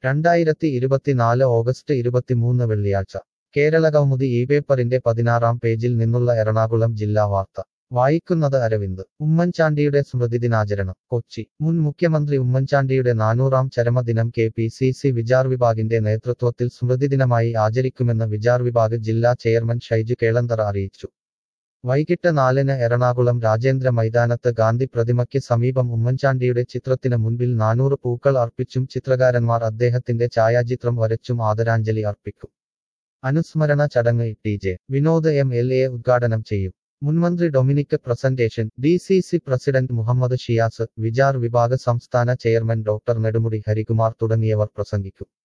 രണ്ടായിരത്തി ഇരുപത്തിനാല് ഓഗസ്റ്റ് ഇരുപത്തിമൂന്ന് വെള്ളിയാഴ്ച കേരള കൗമുദി ഈ പേപ്പറിന്റെ പതിനാറാം പേജിൽ നിന്നുള്ള എറണാകുളം ജില്ലാ വാർത്ത വായിക്കുന്നത് അരവിന്ദ് ഉമ്മൻചാണ്ടിയുടെ സ്മൃതിദിനാചരണം കൊച്ചി മുൻ മുഖ്യമന്ത്രി ഉമ്മൻചാണ്ടിയുടെ നാനൂറാം ചരമദിനം K P C C Vichar വിഭാഗിന്റെ നേതൃത്വത്തിൽ സ്മൃതിദിനമായി ആചരിക്കുമെന്ന് വിചാർ വിഭാഗ് ജില്ലാ ചെയർമാൻ ഷൈജു കേളന്തറ അറിയിച്ചു വൈകിട്ട് നാലിന് എറണാകുളം രാജേന്ദ്ര മൈതാനത്ത് ഗാന്ധി പ്രതിമയ്ക്ക് സമീപം ഉമ്മൻചാണ്ടിയുടെ ചിത്രത്തിന് മുൻപിൽ നാനൂറ് പൂക്കൾ അർപ്പിച്ചും ചിത്രകാരന്മാർ അദ്ദേഹത്തിന്റെ ഛായാചിത്രം വരച്ചും ആദരാഞ്ജലി അർപ്പിക്കും അനുസ്മരണ ചടങ്ങ് T J Vinod M L A ഉദ്ഘാടനം ചെയ്യും മുൻമന്ത്രി Dominic Presentation D C C president Muhammad Shiyas Vichar Vibhag സംസ്ഥാന ചെയർമാൻ ഡോക്ടർ നെടുമുടി ഹരികുമാർ തുടങ്ങിയവർ പ്രസംഗിക്കും